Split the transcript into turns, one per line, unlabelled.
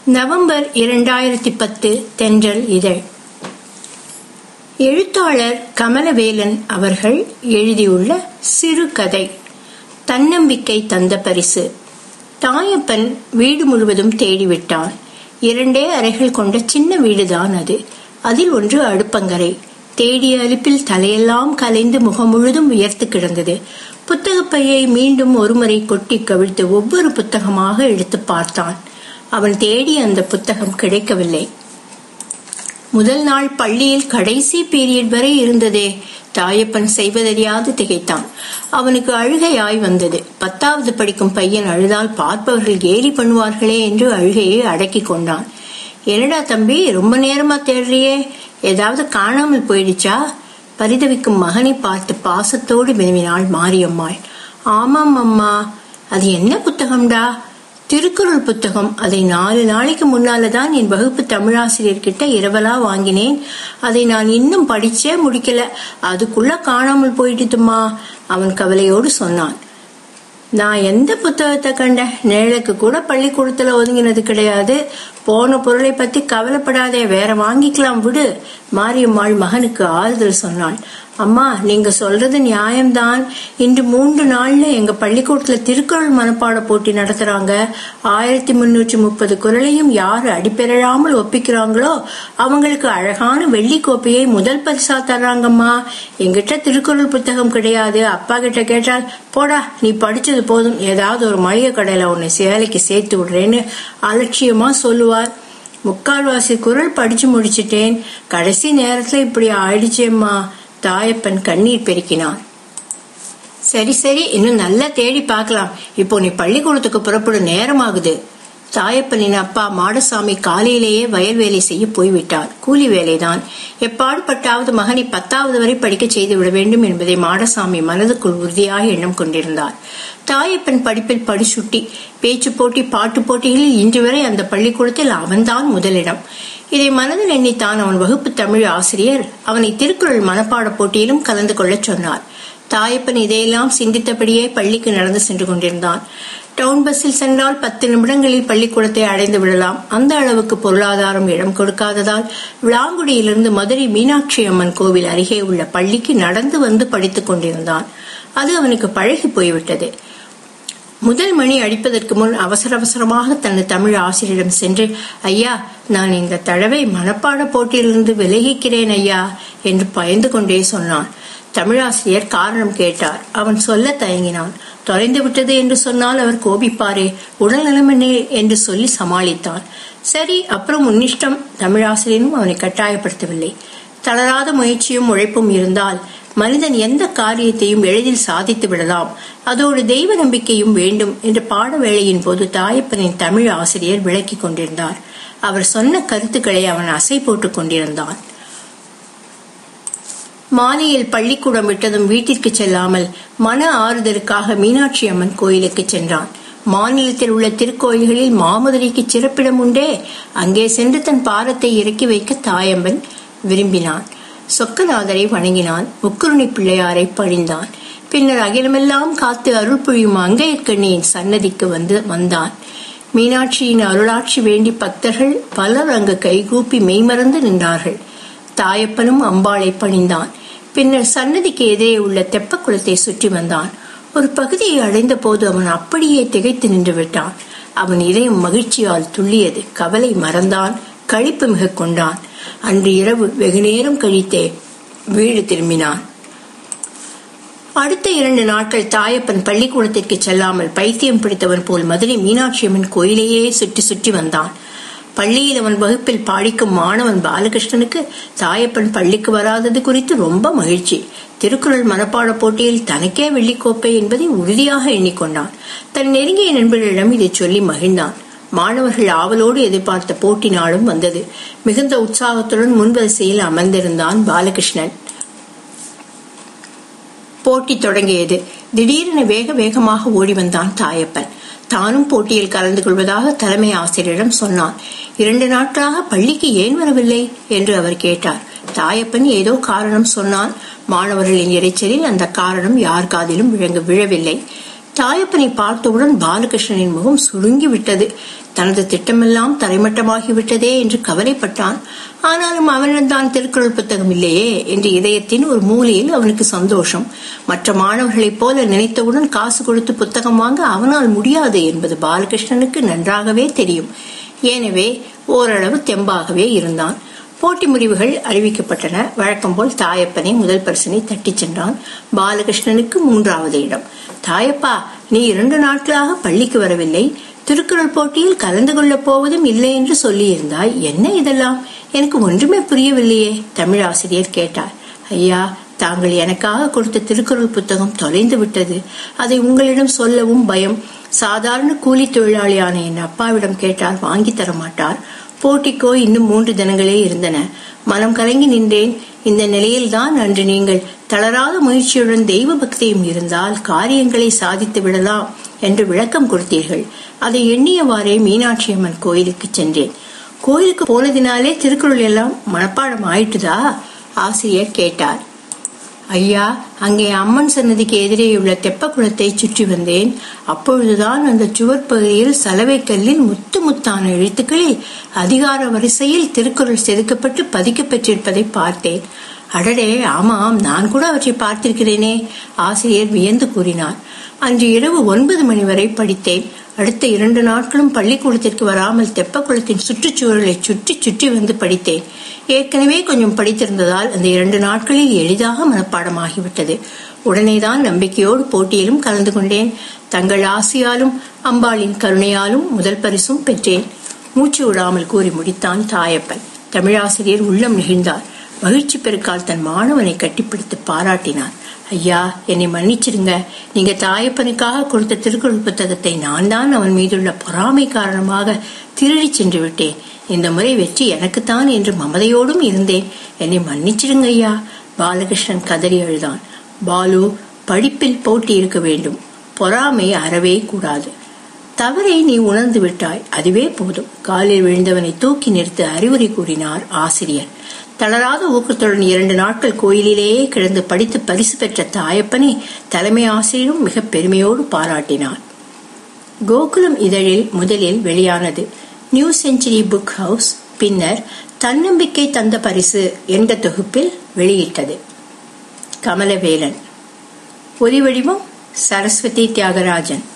November இரண்டாயிரத்தி பத்து தென்றல் இதழ் எழுத்தாளர் கமலவேலன் அவர்கள் எழுதியுள்ள சிறுகதை தன்னம்பிக்கை தந்த பரிசு தாயப்பன் வீடு முழுவதும் தேடிவிட்டான் இரண்டே அறைகள் கொண்ட சின்ன வீடுதான் அது அதில் ஒன்று அடுப்பங்கரை தேடிய அலுப்பில் தலையெல்லாம் கலைந்து முகம் முழுதும் உயர்த்து கிடந்தது புத்தகப்பையை மீண்டும் ஒருமுறை கொட்டி கவிழ்த்து ஒவ்வொரு புத்தகமாக எடுத்து பார்த்தான் அவன் தேடிய அந்த புத்தகம் கிடைக்கவில்லை முதல் நாள் பள்ளியில் கடைசி பீரியட் வரை இருந்ததே தாயப்பன் செய்வதறியாது திகைத்தான் அவனுக்கு அழுகையாய் வந்தது பத்தாவது படிக்கும் பையன் அழுதால் பார்ப்பவர்கள் கேலி பண்ணுவார்களே என்று அழுகையை அடக்கி கொண்டான் என்னடா தம்பி ரொம்ப நேரமா தேடுறியே ஏதாவது காணாமல் போயிடுச்சா பரிதவிக்கும் மகனை பார்த்து பாசத்தோடு வினவினாள் மாரியம்மாள் ஆமாம் அம்மா அது என்ன புத்தகம்டா திருக்குறள் புத்தகம் அதை நாலு நாளைக்கு முன்னாலதான் என் வகுப்பு தமிழாசிரியர் கிட்ட இரவலா வாங்கினேன் அதை நான் இன்னும் படிச்சே முடிக்கல அதுக்குள்ள காணாமல் போயிட்டுமா அவன் கவலையோடு சொன்னான் நான் எந்த புத்தகத்தை கண்டேன் நிழலுக்கு கூட பள்ளிக்கூடத்துல ஒதுங்கினது கிடையாது போன பொருளை பத்தி கவலைப்படாதே வேற வாங்கிக்கலாம் விடு மாரியம்மாள் மகனுக்கு ஆறுதல் சொன்னாள் அம்மா நீங்க சொல்றது நியாயம்தான் இன்று மூன்று நாள்ல எங்க பள்ளிக்கூடத்துல திருக்குறள் மனப்பாட போட்டி நடத்துறாங்க ஆயிரத்தி முன்னூற்றி முப்பது குரலையும் யாரு அடிப்பெறாமல் ஒப்பிக்கிறாங்களோ அவங்களுக்கு அழகான வெள்ளி கோப்பையை முதல் பரிசா தர்றாங்கம்மா எங்கிட்ட திருக்குறள் புத்தகம் கிடையாது அப்பா கிட்ட கேட்டால் போடா நீ படிச்சது போதும் ஏதாவது ஒரு மளிகை கடையில உன்னை சேலைக்கு சேர்த்து விடுறேன்னு அலட்சியமா சொல்லுவார் முக்கால்வாசி குரல் படிச்சு முடிச்சிட்டேன் கடைசி நேரத்துல இப்படி ஆயிடுச்சேம்மா தாயப்பன் கண்ணீர் பெருக்கினான் சரி சரி இன்னும் நல்லா தேடி பார்க்கலாம் இப்போ நீ பள்ளிக்கூடத்துக்கு புறப்பட நேரமாகுது தாயப்பனின் அப்பா மாடசாமி காலையிலேயே வயல் வேலை செய்ய போய்விட்டார் கூலி வேலைதான் எப்பாடுபட்டாவது மகனை பத்தாவது வரை படிக்க செய்து விட வேண்டும் என்பதை மாடசாமி மனதுக்குள் உறுதியாக எண்ணம் கொண்டிருந்தார் தாயப்பன் படிப்பில் படிச்சுட்டி பேச்சு போட்டி பாட்டு போட்டிகளில் இன்று வரை அந்த பள்ளிக்கூடத்தில் அவன்தான் முதலிடம் இதை மனதில் எண்ணித்தான் அவன் வகுப்பு தமிழ் ஆசிரியர் அவனை திருக்குறள் மனப்பாட போட்டியிலும் கலந்து கொள்ளச் சொன்னார் தாயப்பன் இதையெல்லாம் சிந்தித்தபடியே பள்ளிக்கு நடந்து சென்று கொண்டிருந்தான் டவுன் பஸ்ஸில் சென்றால் பத்து நிமிடங்களில் பள்ளிக்கூடத்தை அடைந்து விடலாம் அந்த அளவுக்கு பொருளாதாரம் இடம் கொடுக்காததால் விளாங்குடியிலிருந்து மதுரை மீனாட்சி அம்மன் கோவில் அருகே உள்ள பள்ளிக்கு நடந்து வந்து படித்துக் கொண்டிருந்தான் அது அவனுக்கு பழகி போய்விட்டது முதல் மணி அடிப்பதற்கு முன் அவசர அவசரமாக தனது தமிழ் ஆசிரியரிடம் சென்று ஐயா நான் இந்த தடவை மனப்பாட போட்டியிலிருந்து விலகிக்கிறேன் ஐயா என்று பயந்து கொண்டே சொன்னான் தமிழாசிரியர் காரணம் கேட்டார் அவன் சொல்ல தயங்கினான் தொலைந்து விட்டது என்று சொன்னால் அவர் கோபிப்பாரே உடல் நலமென்னே என்று சொல்லி சமாளித்தான் சரி அப்புறம் உன்னிஷ்டம் தமிழாசிரியரும் அவனை கட்டாயப்படுத்தவில்லை தளராத முயற்சியும் உழைப்பும் இருந்தால் மனிதன் எந்த காரியத்தையும் எளிதில் சாதித்து விடலாம் அதோடு தெய்வ நம்பிக்கையும் வேண்டும் என்ற பாட வேளையின் போது தாயப்பனின் தமிழ் ஆசிரியர் விளக்கிக் கொண்டிருந்தார் அவர் சொன்ன கருத்துக்களை அவன் அசை போட்டுக் கொண்டிருந்தான் மாலையில் பள்ளிக்கூடம் விட்டதும் வீட்டிற்கு செல்லாமல் மன ஆறுதலுக்காக மீனாட்சி அம்மன் கோயிலுக்கு சென்றான் மாநிலத்தில் உள்ள திருக்கோயில்களில் மாமதுரைக்கு சிறப்பிடம் உண்டே அங்கே சென்று தன் பாரத்தை இறக்கி வைக்க தாயம்பன் விரும்பினான் சொக்கநாதரை வணங்கினான் முக்குருணி பிள்ளையாரை பணிந்தான் பின்னர் அகிலமெல்லாம் காத்து அருள் புரியும் அங்கையக்கண்ணியின் சன்னதிக்கு வந்து வந்தான் மீனாட்சியின் அருளாட்சி வேண்டி பக்தர்கள் பலர் அங்கு கைகூப்பி மெய்மறந்து நின்றார்கள் தாயப்பனும் அம்பாளை பணிந்தான் பின்னர் சன்னதிக்கு எதிரே உள்ள தெப்பக்குளத்தை சுற்றி வந்தான் ஒரு பகுதியை அடைந்த போது அவன் அப்படியே திகைத்து நின்று விட்டான் அவன் இதயம் மகிழ்ச்சியால் துள்ளியது கவலை மறந்தான் கழிப்பு மிக கொண்டான் அன்று இரவு வெகுநேரம் கழித்தே வீடு திரும்பினான் அடுத்த இரண்டு நாட்கள் தாயப்பன் பள்ளிக்கூடத்திற்கு செல்லாமல் பைத்தியம் பிடித்தவன் போல் மதுரை மீனாட்சி அம்மன் கோயிலையே சுற்றி சுற்றி வந்தான் பள்ளியில் அவன் வகுப்பில் பாடிக்கும் மாணவன் பாலகிருஷ்ணனுக்கு தாயப்பன் பள்ளிக்கு வராதது குறித்து ரொம்ப மகிழ்ச்சி திருக்குறள் மனப்பாட போட்டியில் தனக்கே வெள்ளிக்கோப்பை என்பதை உறுதியாக எண்ணிக்கொண்டான் தன் நெருங்கிய நண்பர்களிடம் இதை சொல்லி மகிழ்ந்தான் மாணவர்கள் ஆவலோடு எதிர்பார்த்த போட்டி நாளும் வந்தது மிகுந்த உற்சாகத்துடன் முன்வரிசையில் அமர்ந்திருந்தான் பாலகிருஷ்ணன் போட்டி தொடங்கியது திடீரென வேக வேகமாக ஓடி வந்தான் தாயப்பன் தானும் போட்டியில் கலந்து கொள்வதாக தலைமை ஆசிரியரிடம் சொன்னான் இரண்டு நாட்களாக பள்ளிக்கு ஏன் வரவில்லை என்று அவர் கேட்டார் தாயப்பன் ஏதோ காரணம் சொன்னான் மாணவர்களின் இறைச்சலில் அந்த காரணம் யார் காதிலும் விழங்க விழவில்லை தாயப்பனை பார்த்தவுடன் பாலகிருஷ்ணனின் முகம் சுருங்கி விட்டது தனது திட்டமெல்லாம் தரைமட்டமாகிவிட்டதே என்று கவலைப்பட்டான் ஆனாலும் அவனிடம்தான் திருக்குறள் புத்தகம் இல்லையே என்று இதயத்தின் ஒரு மூலையில் அவனுக்கு சந்தோஷம் மற்ற மாணவர்களைப் போல நினைத்தவுடன் காசு கொடுத்து புத்தகம் வாங்க அவனால் முடியாது என்பது பாலகிருஷ்ணனுக்கு நன்றாகவே தெரியும் எனவே ஓரளவு தெம்பாகவே இருந்தான் போட்டி முடிவுகள் அறிவிக்கப்பட்டன வழக்கம் போல் தாயப்பனை முதல் பரிசனை தட்டிச் சென்றான் பாலகிருஷ்ணனுக்கு மூன்றாவது இடம் தாயப்பா நீ இரண்டு நாட்களாக பள்ளிக்கு வரவில்லை திருக்குறள் போட்டியில் கலந்து கொள்ளப் போவதும் இல்லை என்று சொல்லியிருந்தாய் என்ன இதெல்லாம் எனக்கு ஒன்றுமே புரியவில்லையே தமிழ் ஆசிரியர் கேட்டார் ஐயா தாங்கள் எனக்காக கொடுத்த திருக்குறள் புத்தகம் தொலைந்து விட்டது அதை உங்களிடம் சொல்லவும் பயம் சாதாரண கூலி தொழிலாளியான என் அப்பாவிடம் கேட்டால் வாங்கி தர மாட்டார் போட்டிக்கோ இன்னும் மூன்று தினங்களே இருந்தன மனம் கலங்கி நின்றேன் இந்த நிலையில்தான் அன்று நீங்கள் தளராத முயற்சியுடன் தெய்வ பக்தியும் இருந்தால் காரியங்களை சாதித்து விடலாம் என்று விளக்கம் கொடுத்தீர்கள் அதை எண்ணியவாறே மீனாட்சி அம்மன் கோயிலுக்கு சென்றேன் கோயிலுக்கு போனதினாலே திருக்குறள் எல்லாம் மனப்பாடம் ஆயிட்டுதா ஆசிரியர் கேட்டார் ஐயா அங்கே அம்மன் சன்னதிக்கு எதிரேயுள்ள தெப்ப குளத்தை சுற்றி வந்தேன் அப்பொழுதுதான் அந்த சுவர் பகுதியில் சலவை கல்லில் முத்து முத்தான எழுத்துக்களில் அதிகார வரிசையில் திருக்குறள் செதுக்கப்பட்டு பதிக்கப்பெற்றிருப்பதை பார்த்தேன் அடடே ஆமாம் நான் கூட அவற்றை பார்த்திருக்கிறேனே ஆசிரியர் வியந்து கூறினார் அன்று இரவு ஒன்பது மணி வரை படித்தேன் அடுத்த இரண்டு நாட்களும் பள்ளிக்கூடத்திற்கு வராமல் தெப்பக்குளத்தின் சுற்றுச்சுவர்களை சுற்றி சுற்றி வந்து படித்தேன் ஏற்கனவே கொஞ்சம் படித்திருந்ததால் அந்த இரண்டு நாட்களில் எளிதாக மனப்பாடமாகிவிட்டது உடனேதான் நம்பிக்கையோடு போட்டியிலும் கலந்து கொண்டேன் தங்கள் ஆசையாலும் அம்பாளின் கருணையாலும் முதல் பரிசும் பெற்றேன் மூச்சு விடாமல் கூறி முடித்தான் தாயப்பன் தமிழாசிரியர் உள்ளம் நெகிழ்ந்தார் மகிழ்ச்சி பெருக்கால் தன் மாணவனை கட்டிப்பிடித்து பாராட்டினார் ஐயா என்னை மன்னிச்சிருங்க நீங்க தாயப்பனுக்காக கொடுத்த திருக்குறள் புத்தகத்தை நான் தான் அவன் மீதுள்ள பொறாமை காரணமாக திருடி சென்று விட்டேன் இந்த முறை வெற்றி எனக்குத்தான் என்று மமதையோடும் இருந்தேன் என்னை மன்னிச்சிடுங்க ஐயா பாலகிருஷ்ணன் கதறி அழுதான் பாலு படிப்பில் போட்டி இருக்க வேண்டும் பொறாமை அறவே கூடாது தவறை நீ உணர்ந்து விட்டாய் அதுவே போதும் காலில் விழுந்தவனை தூக்கி நிறுத்த அறிவுரை கூறினார் ஆசிரியர் தளராத ஊக்கத்துடன் இரண்டு நாட்கள் கோயிலிலேயே கிடந்து படித்து பரிசு பெற்ற தாயப்பனை தலைமை ஆசிரியரும் மிக பெருமையோடு பாராட்டினார் கோகுலம் இதழில் முதலில் வெளியானது நியூ செஞ்சுரி புக் ஹவுஸ் பின்னர் தன்னம்பிக்கை தந்த பரிசு என்ற தொகுப்பில் வெளியிட்டது கமலவேலன் ஒலிவடிவம் சரஸ்வதி தியாகராஜன்